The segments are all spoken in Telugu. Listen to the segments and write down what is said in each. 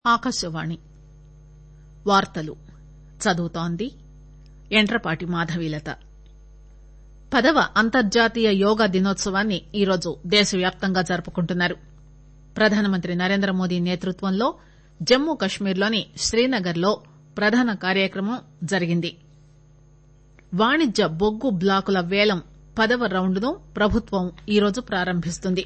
ఆకాశవాణి వార్తలు చదువుతోంది యంట్రపాటి మాధవీలత పదవ అంతర్జాతీయ యోగా దినోత్సవాన్ని ఈరోజు దేశవ్యాప్తంగా జరుపుకుంటున్నారు ప్రధానమంత్రి నరేంద్రమోదీ నేతృత్వంలో జమ్మూ కశ్మీర్ లోని శ్రీనగర్ లో ప్రధాన కార్యక్రమం జరిగింది వాణిజ్య బొగ్గు బ్లాకుల పేలం పదవ రౌండ్ ను ప్రభుత్వం ఈరోజు ప్రారంభిస్తుంది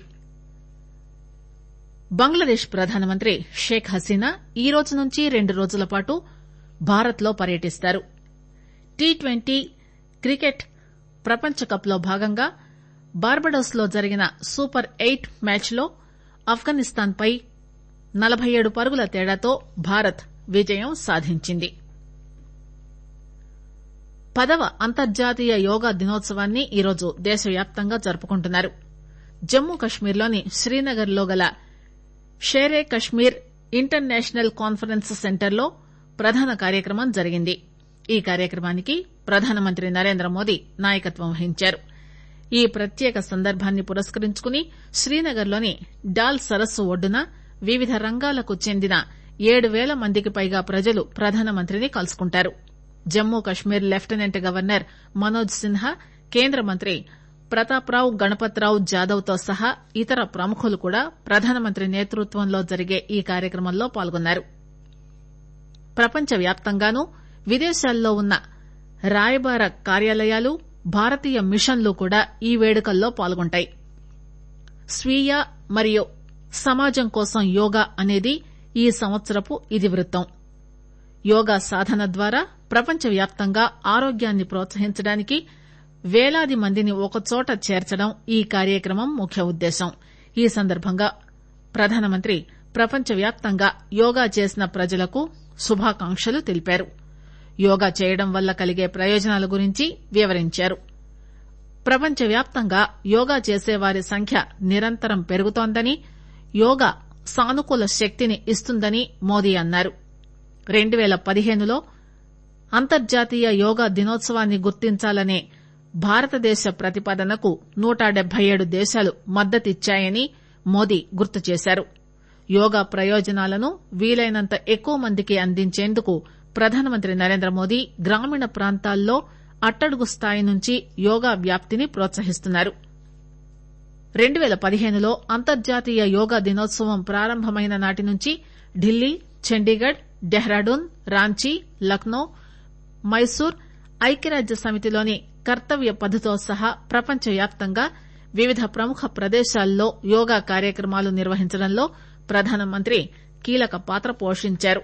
బంగ్లాదేశ్ ప్రధానమంత్రి షేక్ హసీనా ఈరోజు నుంచి రెండు రోజుల పాటు భారత్ లో పర్యటిస్తారు టీ ట్వంటీ క్రికెట్ ప్రపంచ కప్ లో భాగంగా బార్బడోస్ లో జరిగిన సూపర్ ఎయిట్ మ్యాచ్ లో ఆఫ్ఘనిస్తాన్ పై నలబై ఏడు పరుగుల తేడాతో భారత్ విజయం సాధించింది పదవ అంతర్జాతీయ యోగా దినోత్సవాన్ని ఈరోజు దేశవ్యాప్తంగా జరుపుకుంటున్నారు జమ్మూ కశ్మీర్ లోని శ్రీనగర్ లో గల Sher e Kashmir international conference centre లో ప్రధాన కార్యక్రమం జరిగింది ఈ కార్యక్రమానికి ప్రధానమంత్రి నరేంద్రమోదీ నాయకత్వం వహించారు ఈ ప్రత్యేక సందర్భాన్ని పురస్కరించుకుని శ్రీనగర్ లోని డాల్ సరస్సు ఒడ్డున వివిధ రంగాలకు చెందిన ఏడు పేల మందికి పైగా ప్రజలు ప్రధానమంత్రిని కలుసుకుంటారు జమ్మూ కశ్మీర్ లెప్టిసెంట్ గవర్నర్ మనోజ్ సిన్హా కేంద్ర మంత్రి ప్రతాప్రావ్ గణపత్రావ్ జాదవ్ తో సహా ఇతర ప్రముఖులు కూడా ప్రధానమంత్రి నేతృత్వంలో జరిగే ఈ కార్యక్రమంలో పాల్గొన్నారు ప్రపంచవ్యాప్తంగానూ విదేశాల్లో ఉన్న రాయబార కార్యాలయాలు భారతీయ మిషన్లు కూడా ఈ వేడుకల్లో పాల్గొంటాయి స్వీయ మరియు సమాజం కోసం యోగా అనేది ఈ సంవత్సరపు ఇతివృత్తం యోగా సాధన ద్వారా ప్రపంచవ్యాప్తంగా ఆరోగ్యాన్ని ప్రోత్సహించడానికి పేలాది మందిని ఒకచోట చేర్చడం ఈ కార్యక్రమం ముఖ్య ఉద్దేశం ఈ సందర్భంగా ప్రధానమంత్రి ప్రపంచవ్యాప్తంగా యోగా చేసిన ప్రజలకు శుభాకాంక్షలు తెలిపారు యోగా చేయడం వల్ల కలిగే ప్రయోజనాల గురించి వివరించారు ప్రపంచవ్యాప్తంగా యోగా చేసేవారి సంఖ్య నిరంతరం పెరుగుతోందని యోగా సానుకూల శక్తిని ఇస్తుందని మోదీ అన్నారు రెండు పేల పదిహేనులో అంతర్జాతీయ యోగా దినోత్సవాన్ని గుర్తించాలనే భారతదేశ ప్రతిపాదనకు నూట డెబ్బై ఏడు దేశాలు మద్దతిచ్చాయని మోదీ గుర్తు చేశారు యోగా ప్రయోజనాలను వీలైనంత ఎక్కువ మందికి అందించేందుకు ప్రధానమంత్రి నరేంద్రమోదీ గ్రామీణ ప్రాంతాల్లో అట్టడుగు స్థాయి నుంచి యోగా వ్యాప్తిని ప్రోత్సహిస్తున్నారు రెండు పేల పదిహేనులో అంతర్జాతీయ యోగా దినోత్సవం ప్రారంభమైన నాటి నుంచి ఢిల్లీ చండీగఢ్ డెహ్రాడూన్ రాంచీ లక్నో మైసూర్ ఐక్యరాజ్య సమితిలోని కర్తవ్య పథ్తో సహా ప్రపంచవ్యాప్తంగా వివిధ ప్రముఖ ప్రదేశాల్లో యోగా కార్యక్రమాలు నిర్వహించడంలో ప్రధానమంత్రి కీలక పాత్ర పోషించారు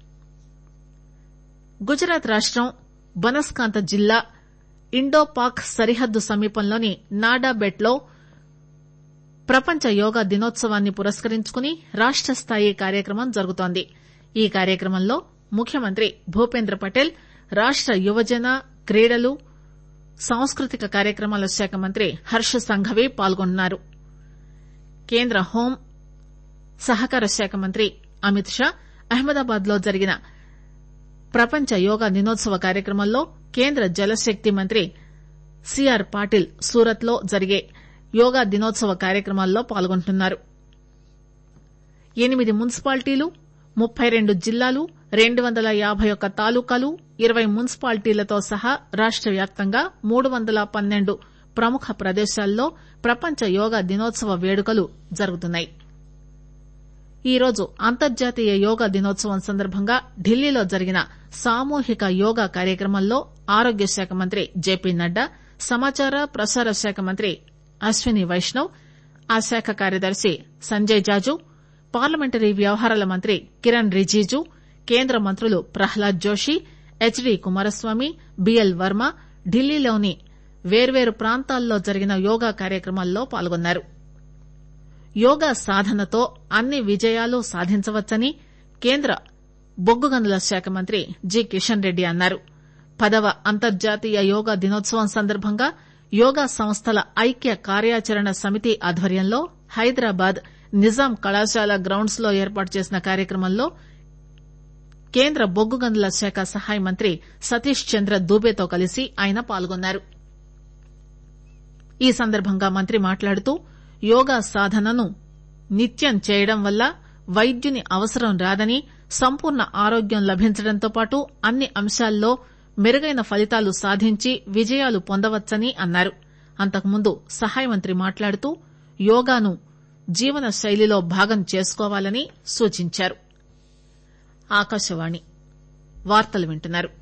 గుజరాత్ రాష్టం బనస్కాంత జిల్లా ఇండో పాక్ సరిహద్దు సమీపంలోని నాడాబెట్ లో ప్రపంచ యోగా దినోత్సవాన్ని పురస్కరించుకుని రాష్ట స్థాయి కార్యక్రమం జరుగుతోంది ఈ కార్యక్రమంలో ముఖ్యమంత్రి భూపేంద్ర పటేల్ రాష్ట యువజన క్రీడలు సాంస్కృతిక కార్యక్రమాల శాఖ మంత్రి హర్ష సంఘవి పాల్గొన్నారు కేంద్ర హోం సహకార శాఖ మంత్రి అమిత్ షా అహ్మదాబాద్ లో జరిగిన ప్రపంచ యోగా దినోత్సవ కార్యక్రమంలో కేంద్ర జలశక్తి మంత్రి సిఆర్ పాటిల్ సూరత్ లో జరిగే యోగా దినోత్సవ కార్యక్రమాల్లో పాల్గొంటున్నారు ఎనిమిది మున్సిపాలిటీలు ముప్పై రెండు జిల్లాలు రెండు వందల యాబై ఒక్క తాలూకాలు ఇరవై మున్సిపాలిటీలతో సహా రాష్ట వ్యాప్తంగా మూడు వందల పన్నెండు ప్రముఖ ప్రదేశాల్లో ప్రపంచ యోగా దినోత్సవ వేడుకలు జరుగుతున్నాయి ఈరోజు అంతర్జాతీయ యోగా దినోత్సవం సందర్భంగా ఢిల్లీలో జరిగిన సామూహిక యోగా కార్యక్రమంలో ఆరోగ్య శాఖ మంత్రి జేపీ నడ్డా సమాచార ప్రసార శాఖ మంత్రి అశ్విని వైష్ణవ్ ఆ శాఖ కార్యదర్శి సంజయ్ జాజు పార్లమెంటరీ వ్యవహారాల మంత్రి కిరణ్ రిజిజు కేంద్ర మంత్రులు ప్రహ్లాద్ జోషి హెచ్డి కుమారస్వామి బిఎల్ వర్మ ఢిల్లీలోని వేర్వేరు ప్రాంతాల్లో జరిగిన యోగా కార్యక్రమాల్లో పాల్గొన్నారు యోగా సాధనతో అన్ని విజయాలు సాధించవచ్చని కేంద్ర బొగ్గు గనుల శాఖ మంత్రి జి కిషన్ రెడ్డి అన్నారు పదవ అంతర్జాతీయ యోగా దినోత్సవం సందర్భంగా యోగా సంస్థల ఐక్య కార్యాచరణ సమితి ఆధ్వర్యంలో హైదరాబాద్ నిజాం కళాశాల గ్రౌండ్స్ లో ఏర్పాటు చేసిన కార్యక్రమంలో కేంద్ర బొగ్గు గనుల శాఖ సహాయ మంత్రి సతీష్ చంద్ర దూబేతో కలిసి ఆయన పాల్గొన్నారు ఈ సందర్భంగా మంత్రి మాట్లాడుతూ యోగా సాధనను నిత్యం చేయడం వల్ల వైద్యుని అవసరం రాదని సంపూర్ణ ఆరోగ్యం లభించడంతో పాటు అన్ని అంశాల్లో మెరుగైన ఫలితాలు సాధించి విజయాలు పొందవచ్చని అన్నారు అంతకుముందు సహాయ మంత్రి మాట్లాడుతూ యోగాను జీవన శైలిలో భాగం చేసుకోవాలని సూచించారు ఆకాశవాణి వార్తలు వింటున్నారు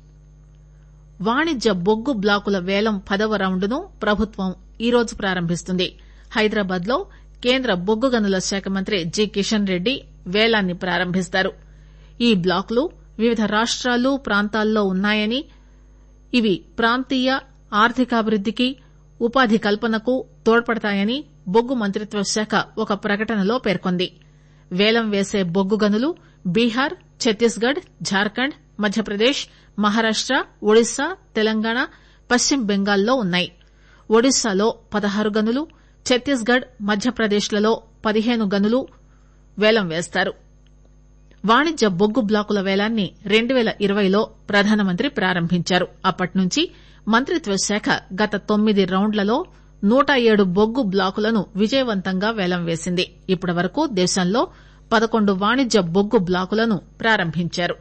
వాణిజ్య బొగ్గు బ్లాకుల వేలం పదవ రౌండును ప్రభుత్వం ఈరోజు ప్రారంభిస్తుంది హైదరాబాద్ లో కేంద్ర బొగ్గు గనుల శాఖ మంత్రి జి కిషన్ రెడ్డి వేలాన్ని ప్రారంభిస్తారు ఈ బ్లాకులు వివిధ రాష్టాలు ప్రాంతాల్లో ఉన్నాయని ఇవి ప్రాంతీయ ఆర్థికాభివృద్దికి ఉపాధి కల్పనకు తోడ్పడతాయని బొగ్గు మంత్రిత్వ శాఖ ఒక ప్రకటనలో పేర్కొంది వేలం వేసే బొగ్గు గనులు బీహార్ ఛత్తీస్ గఢ్ జార్ఖండ్ మధ్యప్రదేశ్ మహారాష్ట ఒడిశా తెలంగాణ పశ్చిమ బెంగాల్లో ఉన్నాయి ఒడిశాలో పదహారు గనులు ఛత్తీస్ గఢ్ మధ్యప్రదేశ్ లలో పదిహేను గనులు వేలం వేస్తారు వాణిజ్య బొగ్గు బ్లాకుల వేలాన్ని రెండు పేల ఇరవైలో ప్రధానమంత్రి ప్రారంభించారు అప్పట్నుంచి మంత్రిత్వ శాఖ గత తొమ్మిది రౌండ్లలో నూట ఏడు బొగ్గు బ్లాకులను విజయవంతంగా వేలం వేసింది ఇప్పటి వరకు దేశంలో పదకొండు వాణిజ్య బొగ్గు బ్లాకులను ప్రారంభించారు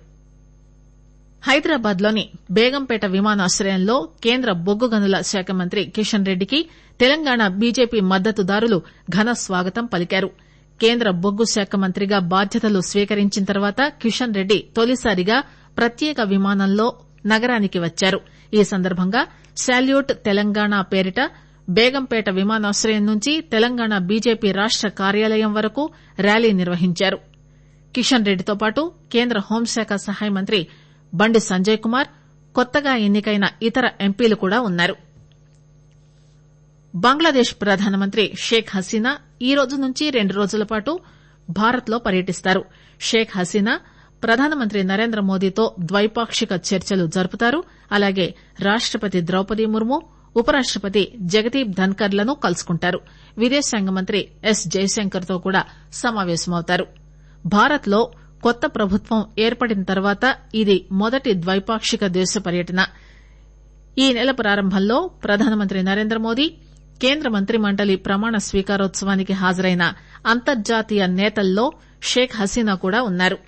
హైదరాబాద్ లోని బేగంపేట విమానాశ్రయంలో కేంద్ర బొగ్గు గనుల శాఖ మంత్రి కిషన్ రెడ్డికి తెలంగాణ బీజేపీ మద్దతుదారులు ఘన స్వాగతం పలికారు కేంద్ర బొగ్గు శాఖ మంత్రిగా బాధ్యతలు స్వీకరించిన తర్వాత కిషన్ రెడ్డి తొలిసారిగా ప్రత్యేక విమానంలో నగరానికి వచ్చారు ఈ సందర్భంగా శాల్యూట్ తెలంగాణ పేరిట బేగంపేట విమానాశ్రయం నుంచి తెలంగాణ బీజేపీ రాష్ట కార్యాలయం వరకు ర్యాలీ నిర్వహించారు కిషన్ రెడ్డితో పాటు కేంద్ర హోంశాఖ సహాయ మంత్రి బండి సంజయ్ కుమార్ కొత్తగా ఎన్నికైన ఇతర ఎంపీలు కూడా ఉన్నారు బంగ్లాదేశ్ ప్రధానమంత్రి షేక్ హసీనా ఈ రోజు నుంచి రెండు రోజుల పాటు భారత్ లో పర్యటిస్తారు షేక్ హసీనా ప్రధానమంత్రి నరేంద్ర మోదీతో ద్వైపాక్షిక చర్చలు జరుపుతారు అలాగే రాష్టపతి ద్రౌపది ముర్ము ఉపరాష్టపతి జగదీప్ ధన్కర్ లను కలుసుకుంటారు విదేశాంగ మంత్రి ఎస్ జైశంకర్ తో కూడా సమావేశమవుతారు భారత్ లో కొత్త ప్రభుత్వం ఏర్పడిన తర్వాత ఇది మొదటి ద్వైపాక్షిక దేశ పర్యటన ఈ నెల ప్రారంభంలో ప్రధానమంత్రి నరేంద్ర మోదీ కేంద్ర మంత్రిమండలి ప్రమాణ స్వీకారోత్సవానికి హాజరైన అంతర్జాతీయ నేతల్లో షేక్ హసీనా కూడా ఉన్నారు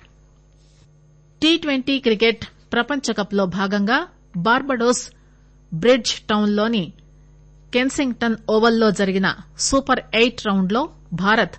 టీ ట్వంటీ క్రికెట్ ప్రపంచకప్ లో భాగంగా బార్బడోస్ బ్రిడ్జ్ టౌన్ లోని కెన్సింగ్టన్ ఓవల్లో జరిగిన సూపర్ ఎయిట్ రౌండ్ లో భారత్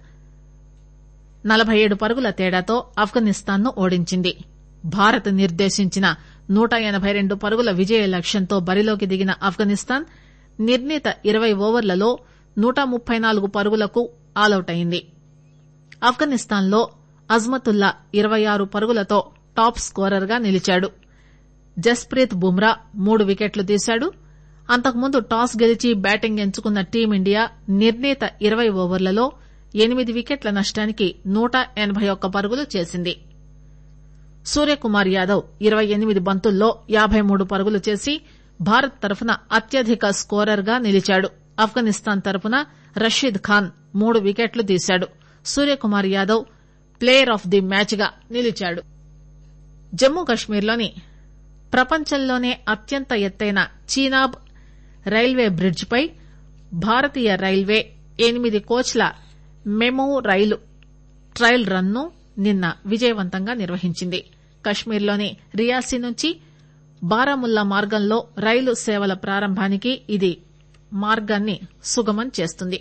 నలబై ఏడు పరుగుల తేడాతో ఆఫ్ఘనిస్తాన్ ను ఓడించింది భారత్ నిర్దేశించిన నూట ఎనబై రెండు పరుగుల విజయ లక్ష్యంతో బరిలోకి దిగిన ఆఫ్ఘనిస్తాన్ నిర్ణీత ఇరవై ఓవర్లలో నూట ముప్పై నాలుగు పరుగులకు ఆలౌట్ అయింది ఆఫ్ఘనిస్తాన్ లో అజ్మతుల్లా ఇరవై ఆరు పరుగులతో టాప్ స్కోరర్ గా నిలిచాడు జస్ప్రీత్ బుమ్రా మూడు వికెట్లు తీశాడు అంతకుముందు టాస్ గెలిచి బ్యాటింగ్ ఎంచుకున్న టీమిండియా నిర్ణీత ఇరవై ఓవర్లలో ఎనిమిది వికెట్ల నష్టానికి నూట ఎనబై ఒక్క పరుగులు చేసింది సూర్యకుమార్ యాదవ్ ఇరవై ఎనిమిది బంతుల్లో యాబై మూడు పరుగులు చేసి భారత్ తరఫున అత్యధిక స్కోరర్ గా నిలిచాడు ఆఫ్ఘనిస్తాన్ తరఫున రషీద్ ఖాన్ మూడు వికెట్లు తీశాడు Suryakumar Yadav player of the match గా నిలిచాడు జమ్మూ కశ్మీర్లోని ప్రపంచంలోనే అత్యంత ఎత్తైన చీనాబ్ రైల్వే బ్రిడ్జ్ పై భారతీయ రైల్వే ఎనిమిది కోచ్ల మెమూ రైలు ట్రయల్ రన్ ను నిన్న విజయవంతంగా నిర్వహించింది కశ్మీర్లోని రియాసీ నుంచి బారాముల్లా మార్గంలో రైలు సేవల ప్రారంభానికి ఇది మార్గాన్ని సుగమం చేస్తుంది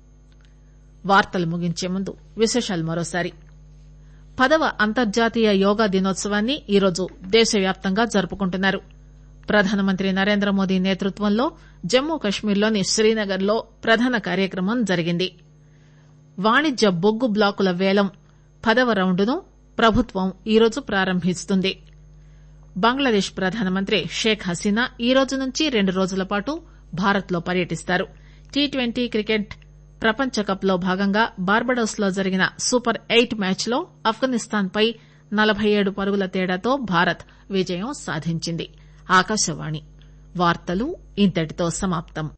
వార్తలు ముగించే ముందు విశేషాలు మరోసారి పదవ అంతర్జాతీయ యోగా దినోత్సవాన్ని ఈరోజు దేశవ్యాప్తంగా జరుపుకుంటున్నారు ప్రధానమంత్రి నరేంద్ర మోదీ నేతృత్వంలో జమ్మూ కశ్మీర్లోని శ్రీనగర్ లో ప్రధాన కార్యక్రమం జరిగింది వాణిజ్య బొగ్గు బ్లాకుల వేలం పదవ రౌండును ప్రభుత్వం ఈరోజు ప్రారంభిస్తుంది బంగ్లాదేశ్ ప్రధానమంత్రి షేక్ హసీనా ఈ రోజు నుంచి రెండు రోజుల పాటు భారత్ లో పర్యటిస్తారు టీ ట్వంటీ క్రికెట్ ప్రపంచకప్ లో భాగంగా బార్బడోస్ లో జరిగిన సూపర్ ఎయిట్ మ్యాచ్ లో ఆఫ్ఘనిస్తాన్ పై నలబై ఏడు పరుగుల తేడాతో భారత్ విజయం సాధించింది ఆకాశవాణి వార్తలు ఇంతటితో సమాప్తం